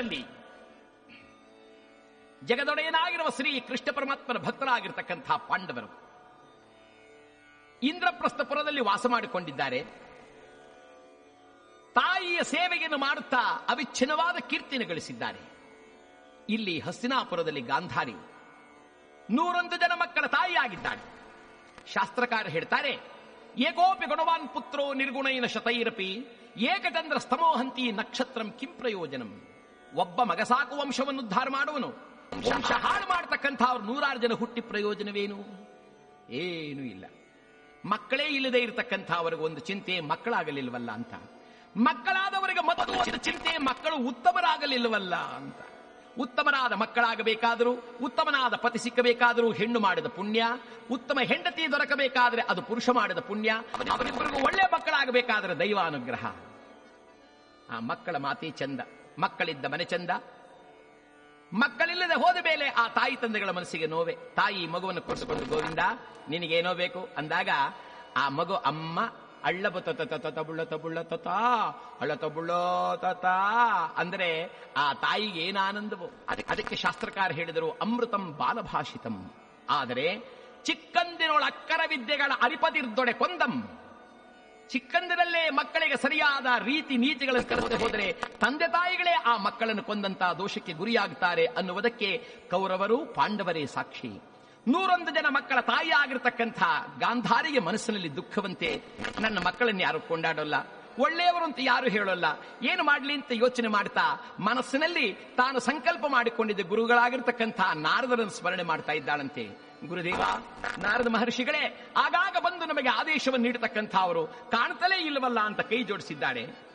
ಪಾಂಡವರಲ್ಲಿ ಜಗದೊಡೆಯನಾಗಿರುವ ಶ್ರೀ ಕೃಷ್ಣ ಪರಮಾತ್ಮನ ಭಕ್ತರಾಗಿರ್ತಕ್ಕಂಥ ಪಾಂಡವರು ಇಂದ್ರಪ್ರಸ್ಥಪುರದಲ್ಲಿ ವಾಸ ಮಾಡಿಕೊಂಡಿದ್ದಾರೆ ತಾಯಿಯ ಸೇವೆಯನ್ನು ಮಾಡುತ್ತಾ ಅವಿಚ್ಛಿನ್ನವಾದ ಕೀರ್ತಿಯನ್ನು ಗಳಿಸಿದ್ದಾರೆ ಇಲ್ಲಿ ಹಸ್ತಿನಾಪುರದಲ್ಲಿ ಗಾಂಧಾರಿ ನೂರೊಂದು ಜನ ಮಕ್ಕಳ ತಾಯಿಯಾಗಿದ್ದಾಳೆ ಶಾಸ್ತ್ರಕಾರ ಹೇಳ್ತಾರೆ ಏಕೋಪಿ ಗುಣವಾನ್ ಪುತ್ರೋ ನಿರ್ಗುಣೈನ ಶತೈರಪಿ ಏಕಚಂದ್ರ ಸ್ತಮೋಹಂತಿ ನಕ್ಷತ್ರಂ ಕಿಂ ಪ್ರಯೋಜನಂ ಒಬ್ಬ ಮಗ ಸಾಕು ವಂಶವನ್ನು ಉದ್ಧಾರ ಮಾಡುವನು ವಂಶ ಹಾಳು ಮಾಡತಕ್ಕಂಥ ಅವ್ರು ನೂರಾರು ಜನ ಹುಟ್ಟಿ ಪ್ರಯೋಜನವೇನು ಏನೂ ಇಲ್ಲ ಮಕ್ಕಳೇ ಇಲ್ಲದೆ ಇರತಕ್ಕಂಥ ಅವರಿಗೆ ಒಂದು ಚಿಂತೆ ಮಕ್ಕಳಾಗಲಿಲ್ವಲ್ಲ ಅಂತ ಮಕ್ಕಳಾದವರಿಗೆ ಮತ್ತು ಒಂದು ಚಿಂತೆ ಮಕ್ಕಳು ಉತ್ತಮರಾಗಲಿಲ್ವಲ್ಲ ಅಂತ ಉತ್ತಮರಾದ ಮಕ್ಕಳಾಗಬೇಕಾದರೂ ಉತ್ತಮನಾದ ಪತಿ ಸಿಕ್ಕಬೇಕಾದರೂ ಹೆಣ್ಣು ಮಾಡಿದ ಪುಣ್ಯ ಉತ್ತಮ ಹೆಂಡತಿ ದೊರಕಬೇಕಾದ್ರೆ ಅದು ಪುರುಷ ಮಾಡಿದ ಪುಣ್ಯ ಅವರಿಬ್ಬರಿಗೂ ಒಳ್ಳೆ ಮಕ್ಕಳಾಗಬೇಕಾದ್ರೆ ದೈವಾನುಗ್ರಹ ಆ ಮಕ್ಕಳ ಮಾತಿ ಚಂದ ಮಕ್ಕಳಿದ್ದ ಮನೆ ಚಂದ ಮಕ್ಕಳಿಲ್ಲದೆ ಹೋದ ಮೇಲೆ ಆ ತಾಯಿ ತಂದೆಗಳ ಮನಸ್ಸಿಗೆ ನೋವೆ ತಾಯಿ ಮಗುವನ್ನು ಕೊಡಿಸಿಕೊಂಡು ಗೋವಿಂದ ನಿನಗೇನೋ ಬೇಕು ಅಂದಾಗ ಆ ಮಗು ಅಮ್ಮ ಅಳ್ಳ ತಬುಳ್ಳ ತಬುಳ್ಳ ತತ ಅಳ್ಳ ತಬುಳ್ಳೋ ತತ ಅಂದ್ರೆ ಆ ತಾಯಿಗೆ ಏನ ಆನಂದವು ಅದಕ್ಕೆ ಅದಕ್ಕೆ ಶಾಸ್ತ್ರಕಾರ ಹೇಳಿದರು ಅಮೃತಂ ಬಾಲಭಾಷಿತಂ ಆದರೆ ಚಿಕ್ಕಂದಿನೊಳ ಅಕ್ಕರ ವಿದ್ಯೆಗಳ ಅರಿಪದಿರ್ದೊಡೆ ಕೊಂದಂ ಚಿಕ್ಕಂದಿನಲ್ಲೇ ಮಕ್ಕಳಿಗೆ ಸರಿಯಾದ ರೀತಿ ನೀತಿಗಳನ್ನು ಕಲಿಸದೆ ಹೋದರೆ ತಂದೆ ತಾಯಿಗಳೇ ಆ ಮಕ್ಕಳನ್ನು ಕೊಂದಂತ ದೋಷಕ್ಕೆ ಗುರಿಯಾಗುತ್ತಾರೆ ಅನ್ನುವುದಕ್ಕೆ ಕೌರವರು ಪಾಂಡವರೇ ಸಾಕ್ಷಿ ನೂರೊಂದು ಜನ ಮಕ್ಕಳ ತಾಯಿ ಆಗಿರತಕ್ಕಂಥ ಗಾಂಧಾರಿಗೆ ಮನಸ್ಸಿನಲ್ಲಿ ದುಃಖವಂತೆ ನನ್ನ ಮಕ್ಕಳನ್ನು ಯಾರು ಕೊಂಡಾಡೋಲ್ಲ ಒಳ್ಳೆಯವರು ಅಂತ ಯಾರು ಹೇಳೋಲ್ಲ ಏನು ಮಾಡಲಿ ಅಂತ ಯೋಚನೆ ಮಾಡ್ತಾ ಮನಸ್ಸಿನಲ್ಲಿ ತಾನು ಸಂಕಲ್ಪ ಮಾಡಿಕೊಂಡಿದ್ದ ಗುರುಗಳಾಗಿರ್ತಕ್ಕಂಥ ನಾರದರನ್ನು ಸ್ಮರಣೆ ಮಾಡ್ತಾ ಇದ್ದಾಳಂತೆ ಗುರುದೇವ ನಾರದ ಮಹರ್ಷಿಗಳೇ ಆಗಾಗ ಬಂದು ನಮಗೆ ಆದೇಶವನ್ನು ನೀಡತಕ್ಕಂಥ ಅವರು ಕಾಣ್ತಲೇ ಇಲ್ಲವಲ್ಲ ಅಂತ ಕೈ ಜೋಡಿಸಿದ್ದಾಳೆ